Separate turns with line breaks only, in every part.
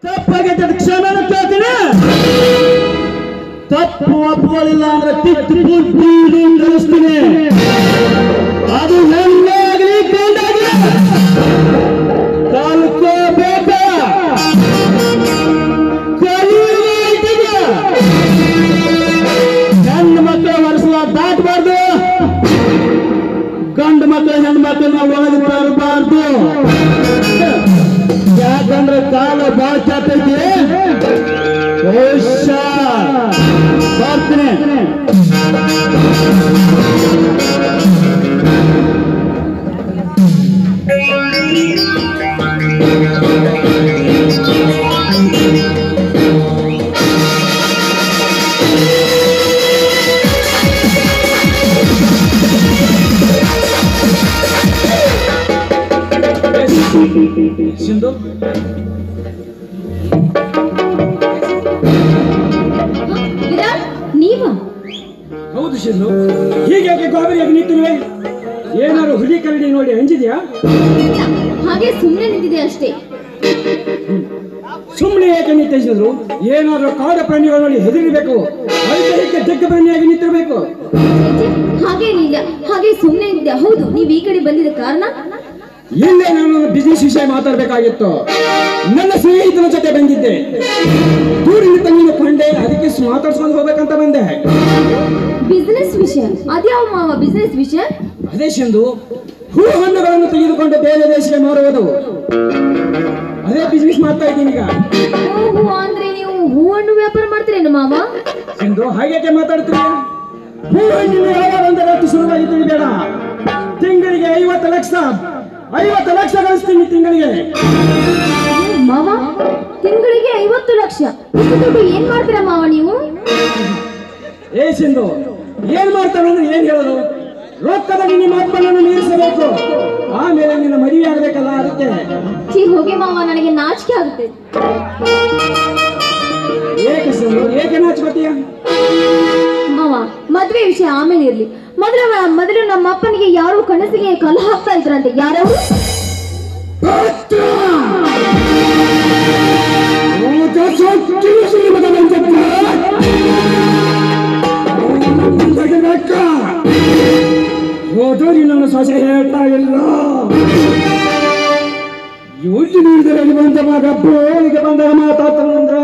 ತಪ್ಪಾಗೈತೆ ಅದು ಕ್ಷಮೆನ ಕೇಳ್ತೀನಿ ತಪ್ಪು ಒಪ್ಪುಗಳಿಲ್ಲ ಅಂದ್ರೆ ತಿತ್ತು ಬುದ್ಧಿ ಕಲಿಸ್ತೀನಿ ಅದು ಹೆಣ್ಣೇ ಆಗಲಿ ಗಂಡಾಗಲಿ ಕಲ್ಕೋಬೇಕ ಕಲಿಯುಗ ಹೆಣ್ಣು ಮಕ್ಕಳ ವರ್ಷಲ ದಾಟಬಾರ್ದು ಗಂಡು ಮಕ್ಕಳ ಹೆಣ್ಣು ಮಕ್ಕಳನ್ನ ಒಳಗೆ ಬರಬಾರ್ದು ಯಾಕಂದ್ರೆ ಕಾಲ ಬಾಳ ಚಾತೈತಿ ಹುಷಾರ್. ಬರ್ತೀನಿ
ಸಿಂಧು
ವಿರಾಟ್ ನೀವ
ಹೌದು ಸಿಂಧು ಹೀಗೆ ಗಾಬರಿಯಾಗಿ ನಿಂತಿರುವೆ ಏನಾದ್ರು ಹುಲಿ ಕರಡಿ ನೋಡಿ ಅಂಜಿದ್ಯಾ
ಹಾಗೆ ಸುಮ್ಮನೆ ನಿಂತಿದೆ ಅಷ್ಟೇ
ಸುಮ್ಮನೆ ಯಾಕೆ ನಿಂತಿದ್ರು ಏನಾದ್ರೂ ಕಾಡ ಪ್ರಾಣಿಗಳು ನೋಡಿ ಹೆದರಿಬೇಕು ವೈದ್ಯಕ್ಕೆ ದಿಗ್ಗ ಪ್ರಾಣಿಯಾಗಿ ನಿಂತಿರಬೇಕು
ಹಾಗೇನಿಲ್ಲ ಹಾಗೆ ಸುಮ್ಮನೆ ನಿಂತಿದೆ ಹೌದು ನೀವು ಈ ಕಡೆ ಬಂದಿದ್ದ ಕಾರಣ
ಇಲ್ಲೇ ನಾನು ಬಿಸಿನೆಸ್ ವಿಷಯ ಮಾತಾಡಬೇಕಾಗಿತ್ತು ನನ್ನ ಸ್ನೇಹಿತನ ಜೊತೆ ಬಂದಿದ್ದೆ ದೂರಿನ ತಂಗಿನ ಕೊಂಡೆ ಅದಕ್ಕೆ ಸ್- ಮಾತಾಡ್ಸ್ಕೊಂಡು ಹೋಗ್ಬೇಕಂತ ಬಂದೆ
ಬಿಸ್ನೆಸ್ ವಿಷಯ ಅದ್ಯಾವ ಮಾವ ಬಿಸ್ನೆಸ್ ವಿಷಯ
ಅದೇ ಸಿಂಧು ಹೂ ಹಣ್ಣುಗಳನ್ನು ತೆಗೆದುಕೊಂಡು ಬೇರೆ ದೇಶಕ್ಕೆ ಮಾರುವುದು ಅದೇ ಬಿಸ್ನೆಸ್ ಮಾಡ್ತಾ ಇದ್ದೀನಿ ಈಗ
ಓಹೋ ಅಂದ್ರೆ ನೀವು ಹೂವನ್ನು ವ್ಯಾಪಾರ ಮಾಡ್ತೀರೇನು ಮಾವ
ಸಿಂಧು ಹಾಗೇಕೆ ಮಾತಾಡ್ತೀಯ ಹೂ ಹಣ್ಣಿನ ವ್ಯವಹಾರ ಅಂದ್ರೆ ಅಷ್ಟು ಸುಲಭವಾಗಿ ತಿಳಿಬೇಡ ತಿಂಗಳಿಗೆ ಐವತ್ತು ಲಕ್ಷ ಐವತ್ತು ಲಕ್ಷ ಗಳಿಸ್ತೀನಿ ತಿಂಗಳಿಗೆ
ಏ, ಮಾವ ತಿಂಗಳಿಗೆ ಐವತ್ತು ಲಕ್ಷ ಇಷ್ಟು ದುಡ್ಡು ಏನ್ ಮಾಡ್ತೀರಾ ಮಾವ ನೀವು
ಏ ಸಿಂಧು ಏನ್ ಮಾಡ್ತಾನೆ ಅಂದ್ರೆ ಏನ್ ಹೇಳೋದು ರೊಕ್ಕದಲ್ಲಿ ನಿಮ್ಮ ಅಪ್ಪನನ್ನು ಮೀರಿಸಬೇಕು ಆಮೇಲೆ ನಿನ್ನ ಮದುವೆ ಆಗ್ಬೇಕಲ್ಲ ಅದಕ್ಕೆ
ಛೀ ಹೋಗಿ ಮಾವ ನನಗೆ ನಾಚಿಕೆ ಆಗುತ್ತೆ
ಏಕೆ ಸಿಂಧು ಏಕೆ ನಾಚ್ಕೋತೀಯ
ಮಾವ ಮದ್ವೆ ವಿಷಯ ಆಮೇಲೆ ಇರ್ಲಿ ಮೊದಲು ಮೊದಲು ನಮ್ಮ ಅಪ್ಪನಿಗೆ ಯಾರು ಕನಸಿಗೆ ಕಲ್ಲು ಹಾಕ್ತಾ ಇದ್ರಂತೆ ಯಾರವರು
ಹೋದೋರಿ ನನ್ನ ಸೊಸೆ ಹೇಳ್ತಾ ಇಲ್ಲ ಯೋಜನೆ ನೀಡಿದರೆ ಬಂದ ಮಗ ಬೋಳಿಗೆ ಬಂದಾಗ ಮಾತಾಡ್ತಾನಂದ್ರ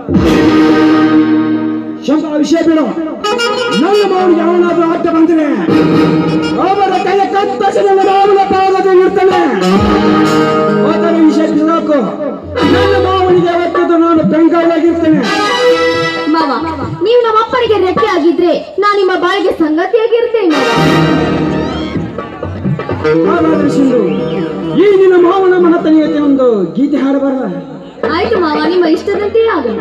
ಶಂಕ ವಿಷಯ ಬಿಡು ನನ್ನ ಮಾವನಿಗೆ ಅವನಾದ್ರೂ ಅಡ್ಡ ಬಂದ್ರೆ ಅವರ ಕೈಯ ಕತ್ತರಿಸಿ ನನ್ನ ಮಾವನ ಪಾದದ ಇರ್ತಾನೆ ಅದರ ವಿಷಯ ಬಿಡಾಕು ನನ್ನ ಮಾವನಿಗೆ ಅವತ್ತದು ನಾನು ಬೆಂಗಾವಲಾಗಿರ್ತೇನೆ
ಮಾವ ನೀವು ನಮ್ಮ ಅಪ್ಪನಿಗೆ ರೆಕ್ಕೆ ಆಗಿದ್ರೆ ನಾನು ನಿಮ್ಮ ಬಾಳಿಗೆ ಸಂಗತಿಯಾಗಿರ್ತೇನೆ ಮಾವ
ಹಾಗಾದ್ರೆ ಸಿಂಧು ಈ ನಿನ್ನ ಮಾವನ ಮನತನಿಯತೆ ಒಂದು ಗೀತೆ ಹಾಡಬಾರ
ಆಯ್ತು ಮಾವ ನಿಮ್ಮ ಇಷ್ಟದಂತೆಯೇ ಆಗಲ್ಲ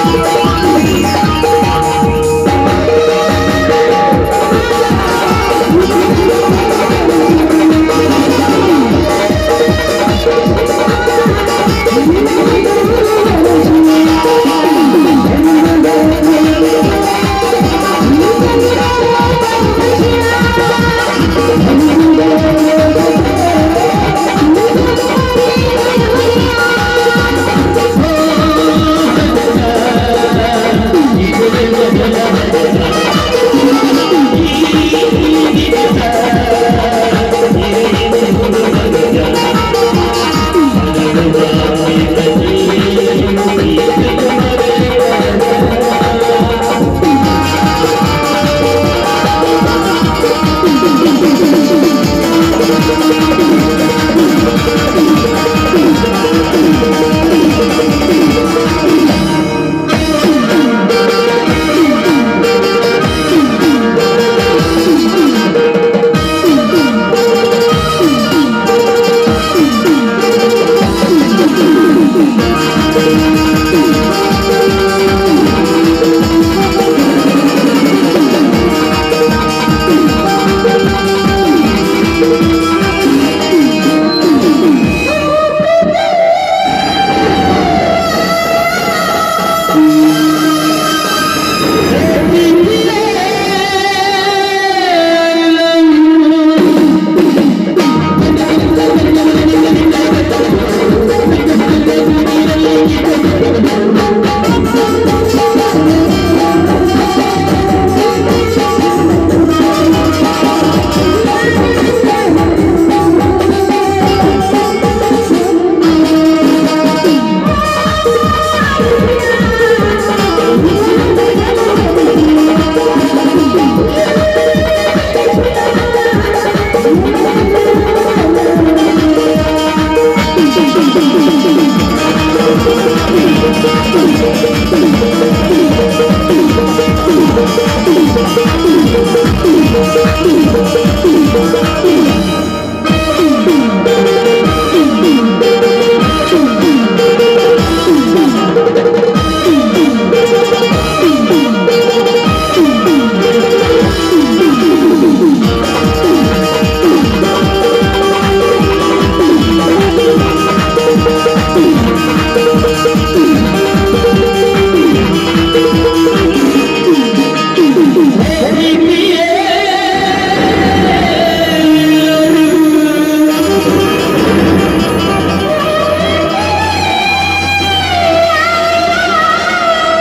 ¡Vamos!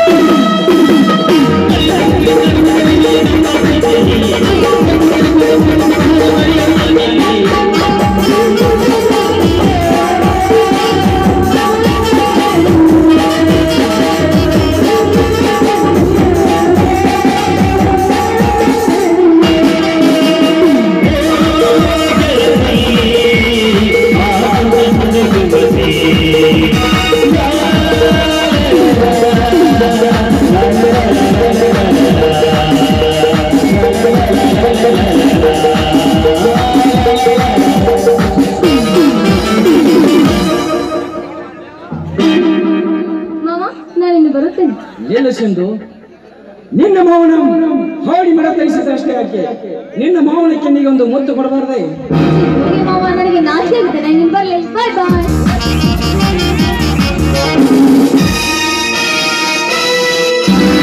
ಮಾವ ನಾನಿನ್ನು ಬರುತ್ತೇನೆ
ಏನು ಸಿಂಧು ನಿನ್ನ ಮೌನ ಹಾಡಿ ಮರ ತರಿಸಿದಷ್ಟೇ ಯಾಕೆ ನಿನ್ನ ಮೌನ ಕೆನ್ನಿಗೆ ಒಂದು ಮುತ್ತು ಕೊಡಬಾರ್ದೆ
ಹೋಗಿ ಮಾವ ನನಗೆ ನಾಚಿಕೆ ಆಗುತ್ತೆ ನಾನು ಇನ್ನು ಬರಲಿ ಬಾಯ್ ಬಾಯ್